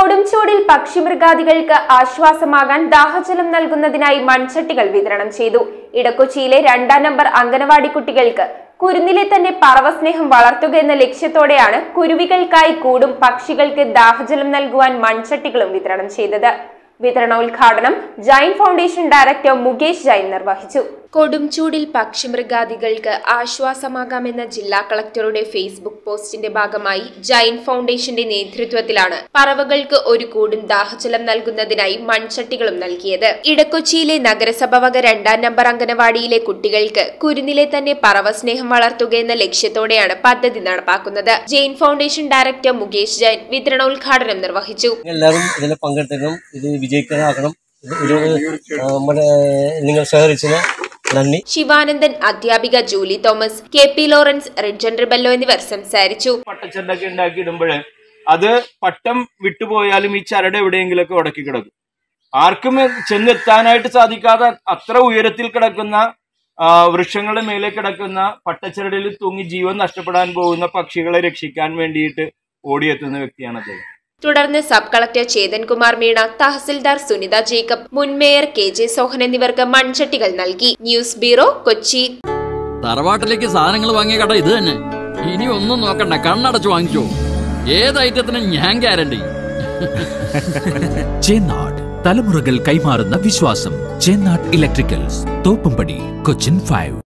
കൊടുംചൂടിൽ പക്ഷിമൃഗാദികൾക്ക് ആശ്വാസമാകാൻ ദാഹജലം നൽകുന്നതിനായി മൺചട്ടികൾ വിതരണം ചെയ്തു ഇടക്കൊച്ചിയിലെ രണ്ടാം നമ്പർ അംഗനവാടി കുട്ടികൾക്ക് കുരുന്നിലെ തന്നെ പറവസ്നേഹം വളർത്തുക എന്ന ലക്ഷ്യത്തോടെയാണ് കുരുവികൾക്കായി കൂടും പക്ഷികൾക്ക് ദാഹജലം നൽകുവാൻ മൺചട്ടികളും വിതരണം ചെയ്തത് വിതരണോദ്ഘാടനം ജൈൻ ഫൗണ്ടേഷൻ ഡയറക്ടർ മുകേഷ് ജൈൻ നിർവഹിച്ചു കൊടുംചൂടിൽ പക്ഷിമൃഗാദികൾക്ക് ആശ്വാസമാകാമെന്ന ജില്ലാ കളക്ടറുടെ ഫേസ്ബുക്ക് പോസ്റ്റിന്റെ ഭാഗമായി ജൈൻ ഫൗണ്ടേഷന്റെ നേതൃത്വത്തിലാണ് പറവകൾക്ക് ഒരു കൂടും ദാഹജലം നൽകുന്നതിനായി മൺചട്ടികളും നൽകിയത് ഇടക്കൊച്ചിയിലെ നഗരസഭ വക രണ്ടാം നമ്പർ അംഗനവാടിയിലെ കുട്ടികൾക്ക് കുരുന്നിലെ തന്നെ പറവസ്നേഹം വളർത്തുക എന്ന ലക്ഷ്യത്തോടെയാണ് പദ്ധതി നടപ്പാക്കുന്നത് ജെയിൻ ഫൗണ്ടേഷൻ ഡയറക്ടർ മുകേഷ് ജൈൻ വിതരണോദ്ഘാടനം നിർവഹിച്ചു എല്ലാവരും ഇതിൽ പങ്കെടുത്തിട്ടും ഇത് വിജയിക്കാനാക്കണം ഇത് ഒരു ആ, നമ്മുടെ നിങ്ങൾ സഹകരിച്ചതിന് നന്ദി ശിവാനന്ദൻ അധ്യാപിക Julie Thomas K P Lawrence Ridjan Rebello എന്നിവർ സംസാരിച്ചു പട്ടച്ചെണ്ടൊക്കെ ഉണ്ടാക്കി ഇടുമ്പോൾ അത് പട്ടം വിട്ടുപോയാലും ഈ ചരട് എവിടെയെങ്കിലുമൊക്കെ ഉടക്കി കിടക്കും ആർക്കും ചെന്നെത്താനായിട്ട് സാധിക്കാതെ അത്ര ഉയരത്തിൽ കിടക്കുന്ന ആ, വൃക്ഷങ്ങളുടെ മേലെ കിടക്കുന്ന പട്ടച്ചരടിൽ തൂങ്ങി ജീവൻ നഷ്ടപ്പെടാൻ പോകുന്ന പക്ഷികളെ രക്ഷിക്കാൻ വേണ്ടിയിട്ട് ഓടിയെത്തുന്ന വ്യക്തിയാണ് അദ്ദേഹം തുടർന്ന് sub collector Chetankumar Meena tahsildar Sunitha Jacob മുൻ മേയർ കെ ജെ സോഹൻ എന്നിവർക്ക് മൺചട്ടികൾ നൽകി ന്യൂസ് ബ്യൂറോ കൊച്ചി തറവാട്ടിലേക്ക് സാധനങ്ങൾ വാങ്ങിയ കട ഇത് തന്നെ ഇനി ഒന്നും നോക്കണ്ട കണ്ണടച്ച് വാങ്ങിച്ചോ ഏത് ഐറ്റത്തിനും ഞാൻ ഗ്യാരണ്ടി ചേന്നാട് തലമുറകൾ കൈമാറുന്ന വിശ്വാസം ചേന്നാട് ഇലക്ട്രിക്കൽസ് തോപ്പുംപടി കൊച്ചിൻ ഫൈവ്